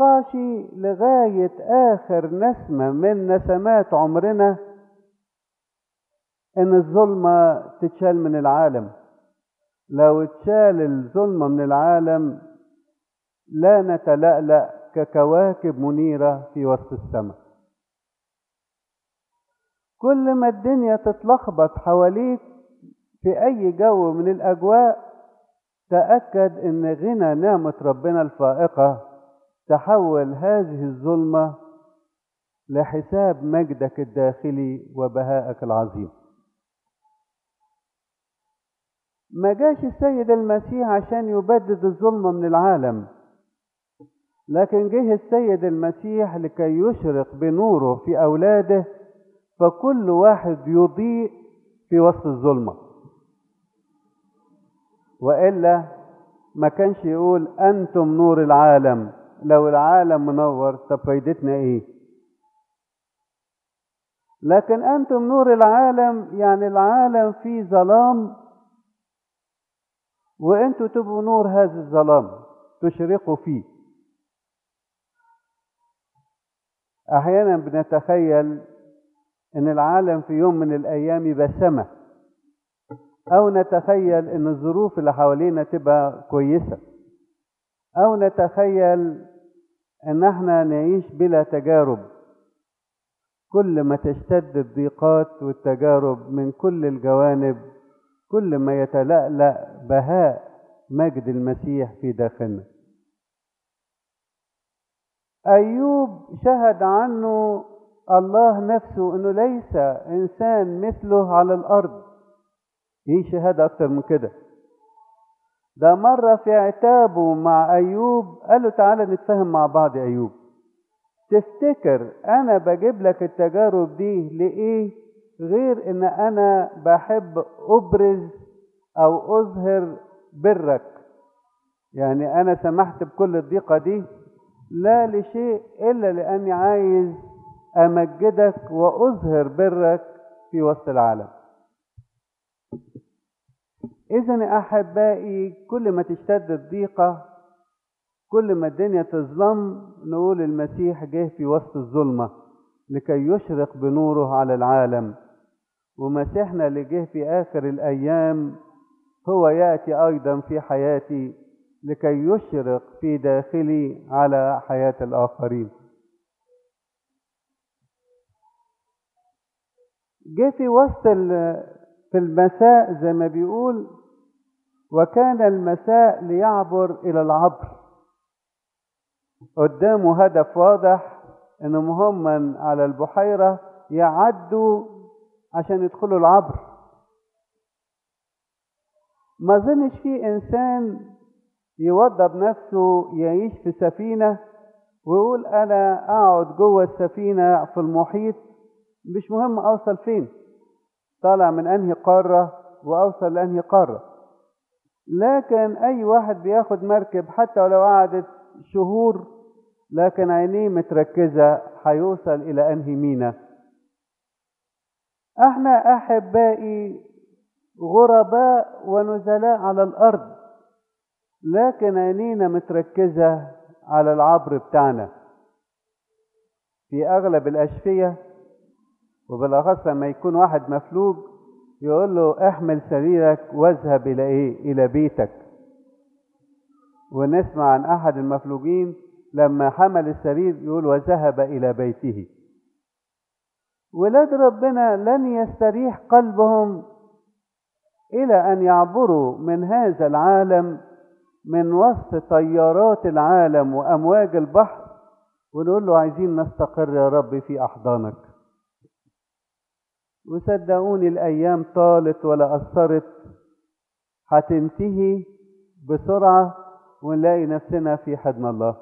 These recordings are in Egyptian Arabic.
نطاشي لغاية آخر نسمة من نسمات عمرنا إن الظلمة تتشال من العالم لو اتشال الظلمة من العالم لا نتلألأ ككواكب منيرة في وسط السماء كل ما الدنيا تتلخبط حواليك في أي جو من الأجواء تأكد إن غنى نعمة ربنا الفائقة تحول هذه الظلمة لحساب مجدك الداخلي وبهائك العظيم ما جاش السيد المسيح عشان يبدد الظلمة من العالم لكن جه السيد المسيح لكي يشرق بنوره في أولاده فكل واحد يضيء في وسط الظلمة وإلا ما كانش يقول أنتم نور العالم لو العالم منور طب فايدتنا إيه لكن أنتم نور العالم يعني العالم فيه ظلام وأنتوا تبقوا نور هذا الظلام تشرقوا فيه أحيانا بنتخيل ان العالم في يوم من الايام يبقى سما او نتخيل ان الظروف اللي حوالينا تبقى كويسه او نتخيل ان احنا نعيش بلا تجارب كل ما تشتد الضيقات والتجارب من كل الجوانب كل ما يتلألأ بهاء مجد المسيح في داخلنا أيوب شهد عنه الله نفسه انه ليس انسان مثله على الارض ايه شهادة اكتر من كده ده مرة في عتابه مع ايوب قال له تعالى نتفاهم مع بعض يا ايوب تفتكر انا بجيب لك التجارب دي لايه غير ان انا بحب ابرز او اظهر برك يعني انا سمحت بكل الضيقة دي لا لشيء الا لاني عايز امجدك واظهر برك في وسط العالم اذا احبائي كل ما تشتد الضيقه كل ما الدنيا تظلم نقول المسيح جه في وسط الظلمه لكي يشرق بنوره على العالم ومسيحنا اللي جه في اخر الايام هو ياتي ايضا في حياتي لكي يشرق في داخلي على حياه الاخرين جه في وسط في المساء زي ما بيقول وكان المساء ليعبر الى العبر قدامه هدف واضح انهم هم على البحيره يعدوا عشان يدخلوا العبر ما ظنش في انسان يوضب نفسه يعيش في سفينه ويقول انا اقعد جوه السفينه في المحيط مش مهم اوصل فين طالع من انهي قاره واوصل لانهي قاره لكن اي واحد بياخد مركب حتى ولو قعدت شهور لكن عينيه متركزه هيوصل الى انهي مينا احنا احبائي غرباء ونزلاء على الارض لكن عينينا متركزه على العبر بتاعنا في اغلب الاشفيه وبالاخص لما يكون واحد مفلوج يقول له احمل سريرك واذهب الى ايه الى بيتك ونسمع عن احد المفلوجين لما حمل السرير يقول وذهب الى بيته ولاد ربنا لن يستريح قلبهم الى ان يعبروا من هذا العالم من وسط طيارات العالم وامواج البحر ونقول له عايزين نستقر يا رب في احضانك وصدقوني الايام طالت ولا اثرت هتنتهي بسرعه ونلاقي نفسنا في حضن الله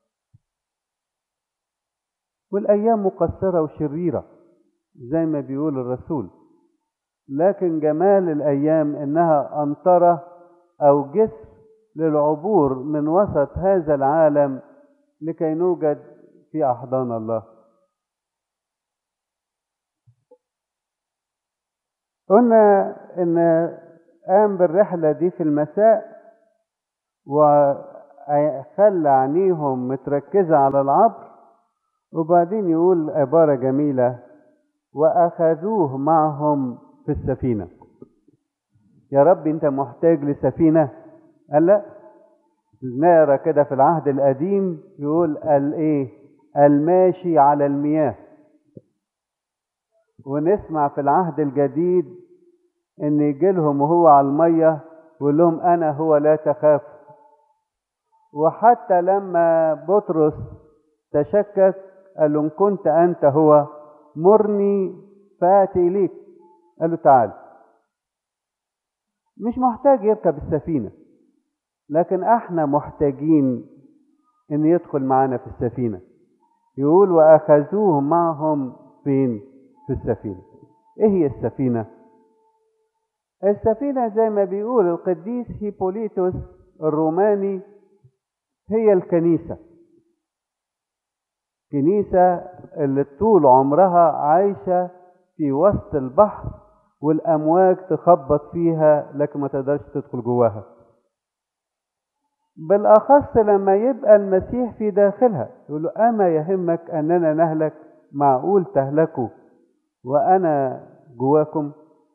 والايام مقصره وشريره زي ما بيقول الرسول لكن جمال الايام انها انطره او جسر للعبور من وسط هذا العالم لكي نوجد في احضان الله قلنا ان قام بالرحله دي في المساء خلى عينيهم متركزة على العبر وبعدين يقول عبارة جميلة وأخذوه معهم في السفينة يا رب أنت محتاج لسفينة قال لا نقرا كده في العهد القديم يقول الايه الماشي على المياه ونسمع في العهد الجديد ان يجي لهم وهو على الميه ويقول لهم انا هو لا تخاف وحتى لما بطرس تشكك قال له ان كنت انت هو مرني فاتي اليك قال له تعال مش محتاج يركب السفينه لكن احنا محتاجين ان يدخل معانا في السفينه يقول واخذوه معهم فين في السفينه ايه هي السفينه السفينه زي ما بيقول القديس هيبوليتوس الروماني هي الكنيسه كنيسه اللي طول عمرها عايشه في وسط البحر والامواج تخبط فيها لكن ما تقدرش تدخل جواها بالأخص لما يبقى المسيح في داخلها يقول له أما يهمك أننا نهلك معقول تهلكوا وأنا جواكم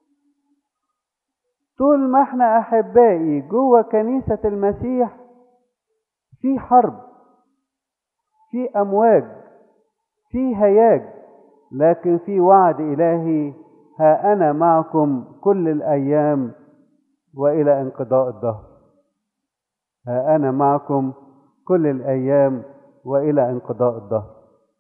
طول ما احنا أحبائي جوه كنيسة المسيح في حرب في أمواج في هياج لكن في وعد إلهي ها أنا معكم كل الأيام وإلى انقضاء الدهر ها أنا معكم كل الأيام وإلى انقضاء الدهر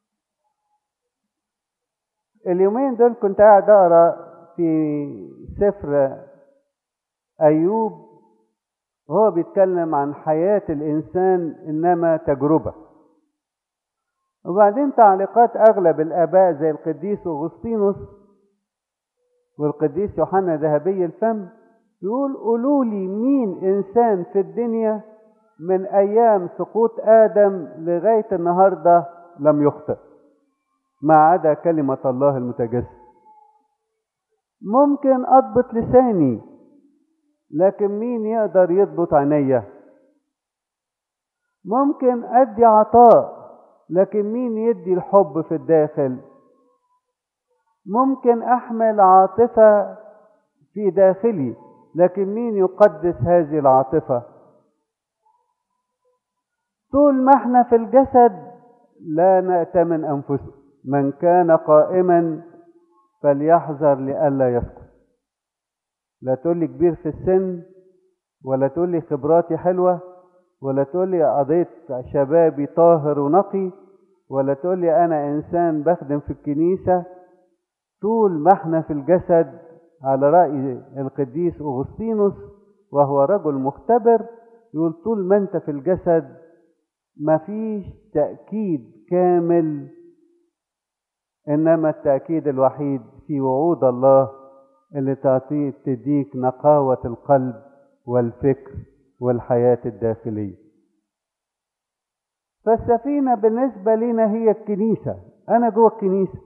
اليومين دول كنت قاعد أقرأ في سفر أيوب وهو بيتكلم عن حياة الإنسان إنما تجربة وبعدين تعليقات أغلب الآباء زي القديس أغسطينوس والقديس يوحنا ذهبي الفم يقول قولوا لي مين إنسان في الدنيا من ايام سقوط ادم لغايه النهارده لم يخطئ ما عدا كلمه الله المتجسد ممكن اضبط لساني لكن مين يقدر يضبط عينيا ممكن ادي عطاء لكن مين يدي الحب في الداخل ممكن احمل عاطفه في داخلي لكن مين يقدس هذه العاطفه طول ما احنا في الجسد لا نأتمن أنفسنا من كان قائما فليحذر لئلا يسقط لا تقول لي كبير في السن ولا تقول لي خبراتي حلوة ولا تقول لي قضيت شبابي طاهر ونقي ولا تقول لي أنا إنسان بخدم في الكنيسة طول ما احنا في الجسد على رأي القديس أغسطينوس وهو رجل مختبر يقول طول ما انت في الجسد مفيش تأكيد كامل إنما التأكيد الوحيد في وعود الله اللي تعطيه تديك نقاوة القلب والفكر والحياة الداخلية فالسفينة بالنسبة لنا هي الكنيسة أنا جوه الكنيسة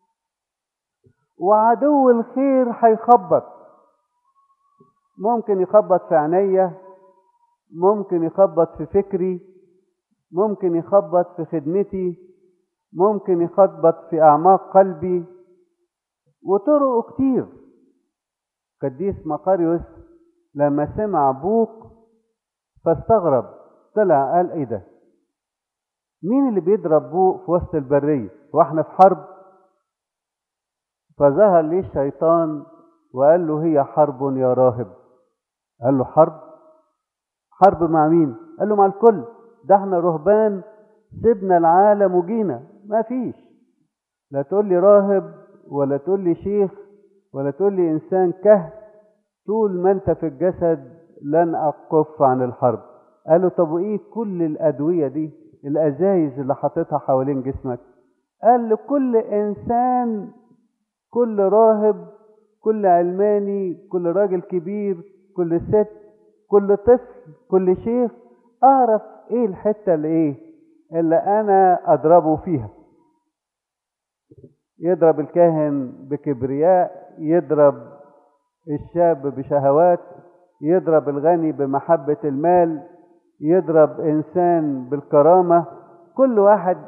وعدو الخير هيخبط ممكن يخبط في عينيا ممكن يخبط في فكري ممكن يخبط في خدمتي ممكن يخبط في أعماق قلبي وطرقه كتير قديس مقاريوس لما سمع بوق فاستغرب طلع قال ايه ده مين اللي بيضرب بوق في وسط البرية واحنا في حرب فظهر ليه الشيطان وقال له هي حرب يا راهب قال له حرب حرب مع مين قال له مع الكل ده احنا رهبان سيبنا العالم وجينا ما فيش لا تقول لي راهب ولا تقول لي شيخ ولا تقول لي انسان كهف طول ما انت في الجسد لن اقف عن الحرب قالوا طب وايه كل الادويه دي الازايز اللي حاططها حوالين جسمك قال لكل انسان كل راهب كل علماني كل راجل كبير كل ست كل طفل كل شيخ اعرف ايه الحته اللي ايه اللي انا اضربه فيها يضرب الكاهن بكبرياء يضرب الشاب بشهوات يضرب الغني بمحبه المال يضرب إنسان بالكرامة كل واحد